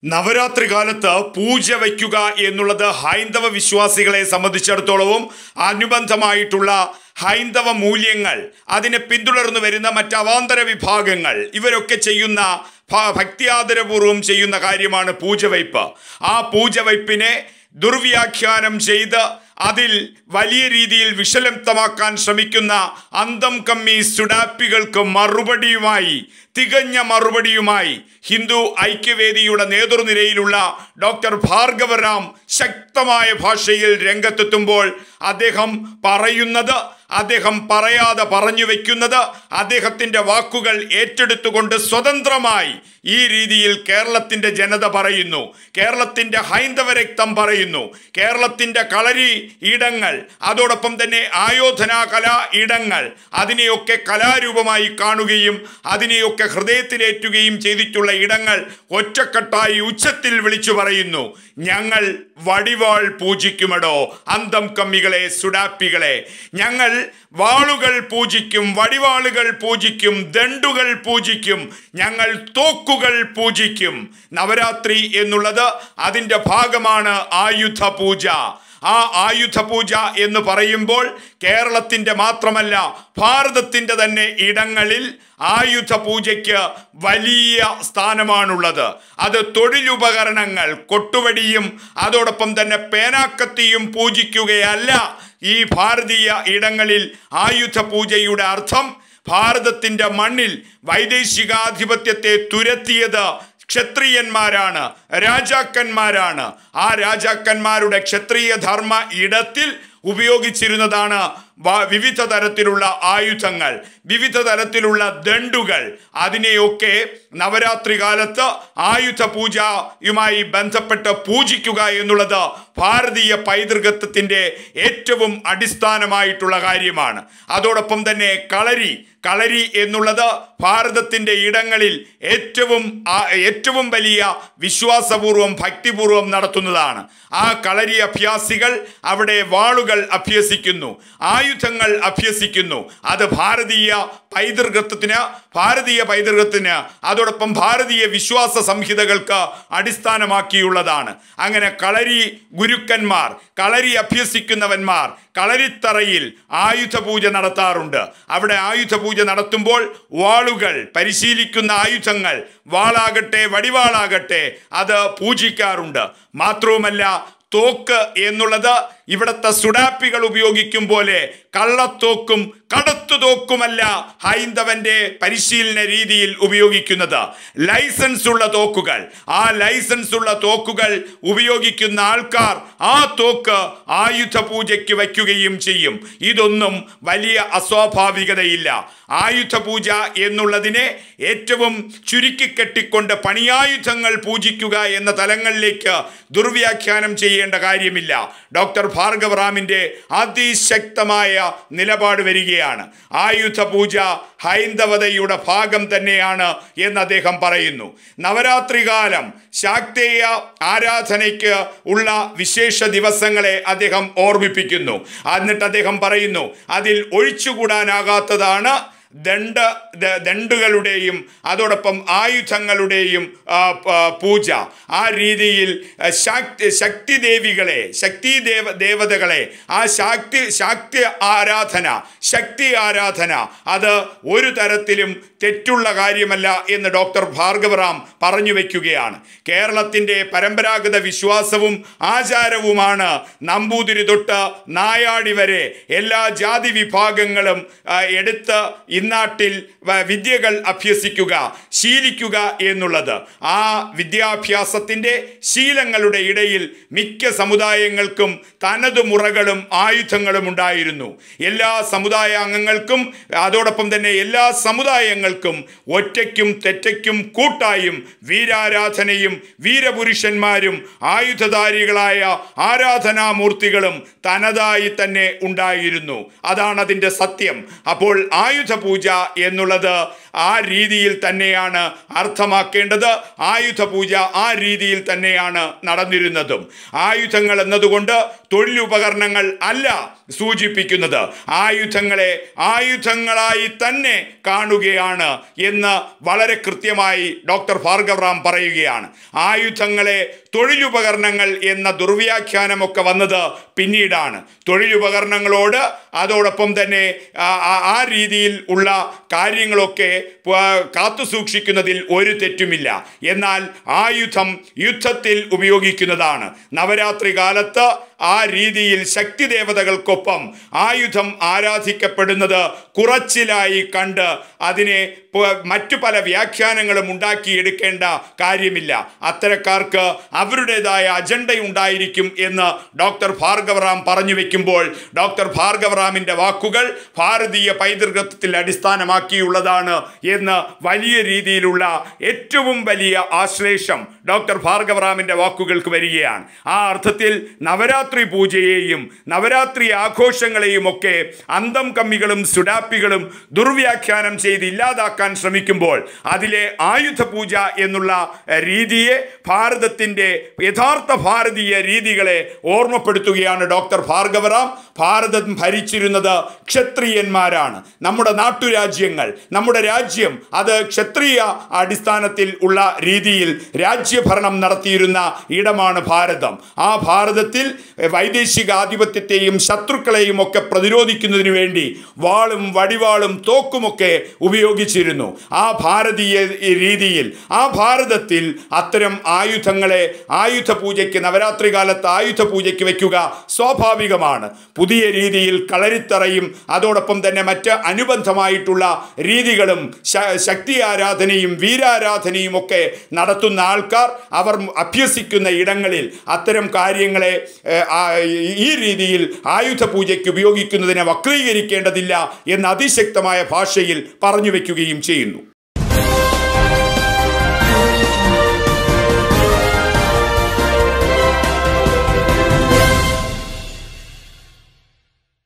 നവരാത്രി കാലത്ത് പൂജ വയ്ക്കുക എന്നുള്ളത് ഹൈന്ദവ വിശ്വാസികളെ സംബന്ധിച്ചിടത്തോളവും അനുബന്ധമായിട്ടുള്ള ഹൈന്ദവ മൂല്യങ്ങൾ അതിനെ പിന്തുടർന്നു വരുന്ന മറ്റ് അവാന്തര വിഭാഗങ്ങൾ ഇവരൊക്കെ ചെയ്യുന്ന ഭ- ഭക്തിയാദരപൂർവ്വം ചെയ്യുന്ന കാര്യമാണ് പൂജവയ്പ് ആ പൂജവയ്പ്പിനെ ദുർവ്യാഖ്യാനം ചെയ്ത് അതിൽ വലിയ രീതിയിൽ വിഷലിപ്തമാക്കാൻ ശ്രമിക്കുന്ന അന്തം കമ്മി സുഡാപ്പികൾക്ക് മറുപടിയുമായി തികഞ്ഞ മറുപടിയുമായി ഹിന്ദു ഐക്യവേദിയുടെ നേതൃനിരയിലുള്ള ഡോക്ടർ ഭാർഗവറാം ശക്തമായ ഭാഷയിൽ രംഗത്തെത്തുമ്പോൾ അദ്ദേഹം പറയുന്നത് അദ്ദേഹം പറയാതെ പറഞ്ഞു വെക്കുന്നത് അദ്ദേഹത്തിൻ്റെ വാക്കുകൾ ഏറ്റെടുത്തുകൊണ്ട് സ്വതന്ത്രമായി ഈ രീതിയിൽ കേരളത്തിൻ്റെ ജനത പറയുന്നു കേരളത്തിൻ്റെ ഹൈന്ദവ രക്തം പറയുന്നു കേരളത്തിൻ്റെ കളരി ഇടങ്ങൾ അതോടൊപ്പം തന്നെ ആയോധനാ കലാ ഇടങ്ങൾ അതിനെയൊക്കെ കലാരൂപമായി കാണുകയും അതിനെയൊക്കെ ഹൃദയത്തിലേറ്റുകയും ചെയ്തിട്ടുള്ള ഇടങ്ങൾ ഒറ്റക്കെട്ടായി ഉച്ചത്തിൽ വിളിച്ചു പറയുന്നു ഞങ്ങൾ വടിവാൾ പൂജിക്കുമടോ അന്തം കമ്മികളെ സുഡാപ്പികളെ ഞങ്ങൾ വാളുകൾ പൂജിക്കും വടിവാളുകൾ പൂജിക്കും ദണ്ടുകൾ പൂജിക്കും ഞങ്ങൾ തോക്കുകൾ പൂജിക്കും നവരാത്രി എന്നുള്ളത് അതിൻ്റെ ഭാഗമാണ് ആയുധ പൂജ ആ ആയുധ പൂജ എന്ന് പറയുമ്പോൾ കേരളത്തിൻ്റെ മാത്രമല്ല ഭാരതത്തിൻ്റെ തന്നെ ഇടങ്ങളിൽ ആയുധ പൂജയ്ക്ക് വലിയ സ്ഥാനമാണുള്ളത് അത് തൊഴിലുപകരണങ്ങൾ കൊട്ടുവടിയും അതോടൊപ്പം തന്നെ പേനാക്കത്തിയും പൂജിക്കുകയല്ല ഈ ഭാരതീയ ഇടങ്ങളിൽ ആയുധ പൂജയുടെ അർത്ഥം ഭാരതത്തിൻ്റെ മണ്ണിൽ വൈദേശികാധിപത്യത്തെ തുരത്തിയത് ക്ഷത്രിയന്മാരാണ് രാജാക്കന്മാരാണ് ആ രാജാക്കന്മാരുടെ ക്ഷത്രിയ ധർമ്മ ഇടത്തിൽ ഉപയോഗിച്ചിരുന്നതാണ് വ- വിവിധ തരത്തിലുള്ള ആയുധങ്ങൾ വിവിധ തരത്തിലുള്ള ദണ്ടുകൾ അതിനെയൊക്കെ നവരാത്രി കാലത്ത് ആയുധ പൂജയുമായി ബന്ധപ്പെട്ട് പൂജിക്കുക എന്നുള്ളത് ഭാരതീയ പൈതൃകത്വത്തിൻ്റെ ഏറ്റവും അടിസ്ഥാനമായിട്ടുള്ള കാര്യമാണ് അതോടൊപ്പം തന്നെ കളരി കളരി എന്നുള്ളത് ഭാരതത്തിൻ്റെ ഇടങ്ങളിൽ ഏറ്റവും ആ- ഏറ്റവും വലിയ വിശ്വാസപൂർവം ഭക്തിപൂർവം നടത്തുന്നതാണ് ആ കളരി അഭ്യാസികൾ അവിടെ വാളുകൾ അഭ്യസിക്കുന്നു ആയുധങ്ങൾ അഭ്യസിക്കുന്നു അത് ഭാരതീയ പൈതൃകത്വത്തിന് ഭാരതീയ പൈതൃകത്തിന് അതോടൊപ്പം ഭാരതീയ വിശ്വാസ സംഹിതകൾക്ക് അടിസ്ഥാനമാക്കിയുള്ളതാണ് അങ്ങനെ കളരി ഗുരുക്കന്മാർ കളരി അഭ്യസിക്കുന്നവന്മാർ കളരിത്തറയിൽ ആയുധ പൂജ നടത്താറുണ്ട് അവിടെ ആയുധ പൂജ നടത്തുമ്പോൾ വാളുകൾ പരിശീലിക്കുന്ന ആയുധങ്ങൾ വാളാകട്ടെ വടിവാളാകട്ടെ അത് പൂജിക്കാറുണ്ട് മാത്രവുമല്ല തോക്ക് എന്നുള്ളത് ഇവിടുത്തെ സുഡാപ്പികൾ ഉപയോഗിക്കും പോലെ കള്ളത്തോക്കും കടത്തു തോക്കുമല്ല ഹൈന്ദവന്റെ പരിശീലന രീതിയിൽ ഉപയോഗിക്കുന്നത് ലൈസൻസ് ഉള്ള തോക്കുകൾ ആ ലൈസൻസ് ഉള്ള തോക്കുകൾ ഉപയോഗിക്കുന്ന ആൾക്കാർ ആ തോക്ക് ആയുധ പൂജയ്ക്ക് വയ്ക്കുകയും ചെയ്യും ഇതൊന്നും വലിയ അസ്വാഭാവികതയില്ല ആയുധ പൂജ എന്നുള്ളതിനെ ഏറ്റവും ചുരുക്കി കെട്ടിക്കൊണ്ട് പണിയായുധങ്ങൾ പൂജിക്കുക എന്ന തലങ്ങളിലേക്ക് ദുർവ്യാഖ്യാനം ചെയ്യേണ്ട കാര്യമില്ല ഡോക്ടർ ഭാർഗവറാമിൻ്റെ അതിശക്തമായ നിലപാട് വരികയാണ് ആയുധ പൂജ ഹൈന്ദവതയുടെ ഭാഗം തന്നെയാണ് എന്ന് അദ്ദേഹം പറയുന്നു നവരാത്രി കാലം ശാക്തേയ ആരാധനയ്ക്ക് ഉള്ള വിശേഷ ദിവസങ്ങളെ അദ്ദേഹം ഓർമ്മിപ്പിക്കുന്നു എന്നിട്ട് അദ്ദേഹം പറയുന്നു അതിൽ ഒഴിച്ചുകൂടാനാകാത്തതാണ് ദണ്ഡ ദ- ദണ്ടുകളുടെയും അതോടൊപ്പം ആയുധങ്ങളുടെയും ആ, പ- പൂജ ആ രീതിയിൽ ആ, ശക്തി ശക്തി ദേവികളെ ശക്തി ദേവ ദേവതകളെ ആ ശാക്തി ശാക്തി ആരാധന ശക്തി ആരാധന അത് ഒരു തരത്തിലും തെറ്റുള്ള കാര്യമല്ല എന്ന് ഡോക്ടർ ഭാർഗവറാം പറഞ്ഞു വയ്ക്കുകയാണ് കേരളത്തിൻ്റെ പരമ്പരാഗത വിശ്വാസവും ആചാരവുമാണ് നമ്പൂതിരി തൊട്ട് നായാടി വരെ എല്ലാ ജാതി വിഭാഗങ്ങളും ആ, എടുത്ത് ഇന്നാട്ടിൽ വ- വിദ്യകൾ അഭ്യസിക്കുക ശീലിക്കുക എന്നുള്ളത് ആ വിദ്യാഭ്യാസത്തിൻ്റെ ശീലങ്ങളുടെ ഇടയിൽ മിക്ക സമുദായങ്ങൾക്കും തനത് മുറകളും ആയുധങ്ങളും ഉണ്ടായിരുന്നു എല്ലാ സമുദായ അംഗങ്ങൾക്കും അതോടൊപ്പം തന്നെ എല്ലാ സമുദായങ്ങൾക്കും ഒറ്റയ്ക്കും തെറ്റയ്ക്കും കൂട്ടായും വീരാരാധനയും വീരപുരുഷന്മാരും ആയുധധാരികളായ ആരാധനാമൂർത്തികളും തനതായി തന്നെ ഉണ്ടായിരുന്നു അതാണ് അതിൻ്റെ സത്യം അപ്പോൾ ആയുധ പൂജ പൂജ എന്നുള്ളത് ആ രീതിയിൽ തന്നെയാണ് അർത്ഥമാക്കേണ്ടത് ആയുധ പൂജ ആ രീതിയിൽ തന്നെയാണ് നടന്നിരുന്നതും ആയുധങ്ങൾ എന്നതുകൊണ്ട് തൊഴിലുപകരണങ്ങൾ അല്ല സൂചിപ്പിക്കുന്നത് ആയുധങ്ങളെ ആയുധങ്ങളായി തന്നെ കാണുകയാണ് എന്ന് വളരെ കൃത്യമായി ഡോക്ടർ ഭാർഗവറാം പറയുകയാണ് ആയുധങ്ങളെ തൊഴിലുപകരണങ്ങൾ എന്ന ദുർവ്യാഖ്യാനമൊക്കെ വന്നത് പിന്നീടാണ് തൊഴിലുപകരണങ്ങളോട് അതോടൊപ്പം തന്നെ ആ- ആ- ആ രീതിയിൽ ഉള്ള കാര്യങ്ങളൊക്കെ പ- കാത്തു സൂക്ഷിക്കുന്നതിൽ ഒരു തെറ്റുമില്ല എന്നാൽ ആയുധം യുദ്ധത്തിൽ ഉപയോഗിക്കുന്നതാണ് നവരാത്രി കാലത്ത് ആ രീതിയിൽ ശക്തി ദേവതകൾക്കൊപ്പം ആയുധം ആരാധിക്കപ്പെടുന്നത് കുറച്ചിലായി കണ്ട് അതിനെ പ- മറ്റു പല വ്യാഖ്യാനങ്ങളും ഉണ്ടാക്കിയെടുക്കേണ്ട കാര്യമില്ല അത്തരക്കാർക്ക് അവരുടേതായ അജണ്ട ഉണ്ടായിരിക്കും എന്ന് ഡോക്ടർ ഭാർഗവറാം പറഞ്ഞു വെക്കുമ്പോൾ ഡോക്ടർ ഭാർഗവറാമിൻ്റെ വാക്കുകൾ ഭാരതീയ പൈതൃകത്തിൽ അടിസ്ഥാനമാക്കിയുള്ളതാണ് എന്ന് വലിയ രീതിയിലുള്ള ഏറ്റവും വലിയ ആശ്ലേഷം ഡോക്ടർ ഭാർഗവറാമിൻ്റെ വാക്കുകൾക്ക് വരികയാണ് ആ അർത്ഥത്തിൽ നവരാത്രി പൂജയെയും നവരാത്രി ആഘോഷങ്ങളെയും ഒക്കെ അന്തം കമ്മികളും സുഡാപ്പികളും ദുർവ്യാഖ്യാനം ചെയ്ത് ഇല്ലാതാക്കാൻ ശ്രമിക്കുമ്പോൾ അതിലെ ആയുധ പൂജ എന്നുള്ള എഹ്, രീതിയെ ഭാരതത്തിൻ്റെ യഥാർത്ഥ ഭാരതീയ രീതികളെ ഓർമ്മപ്പെടുത്തുകയാണ് ഡോക്ടർ ഭാർഗവറാം ഭാരതം ഭരിച്ചിരുന്നത് ക്ഷത്രിയന്മാരാണ് നമ്മുടെ നാട്ടുരാജ്യങ്ങൾ നമ്മുടെ രാജ്യം അത് ക്ഷത്രിയ അടിസ്ഥാനത്തിൽ ഉള്ള രീതിയിൽ രാജ്യഭരണം നടത്തിയിരുന്ന ഇടമാണ് ഭാരതം ആ ഭാരതത്തിൽ വൈദേശിക ആധിപത്യത്തെയും ശത്രുക്കളെയും ഒക്കെ പ്രതിരോധിക്കുന്നതിന് വേണ്ടി വാളും വടിവാളും തോക്കുമൊക്കെ ഉപയോഗിച്ചിരുന്നു ആ ഭാരതീയ രീതിയിൽ ആ ഭാരതത്തിൽ അത്തരം ആയുധങ്ങളെ ആയുധ പൂജയ്ക്ക് നവരാത്രി കാലത്ത് ആയുധ പൂജയ്ക്ക് വയ്ക്കുക സ്വാഭാവികമാണ് പുതിയ രീതിയിൽ കളരിത്തറയും അതോടൊപ്പം തന്നെ മറ്റ് അനുബന്ധമായിട്ടുള്ള രീതികളും ശ- ശക്തി ആരാധനയും വീരാരാധനയും ഒക്കെ നടത്തുന്ന ആൾക്കാർ അവർ അഭ്യസിക്കുന്ന ഇടങ്ങളിൽ അത്തരം കാര്യങ്ങളെ ഏഹ്, ആ, ഈ രീതിയിൽ ആയുധ പൂജയ്ക്ക് ഉപയോഗിക്കുന്നതിനെ വക്രീകരിക്കേണ്ടതില്ല എന്ന് അതിശക്തമായ ഭാഷയിൽ പറഞ്ഞു വയ്ക്കുകയും ചെയ്യുന്നു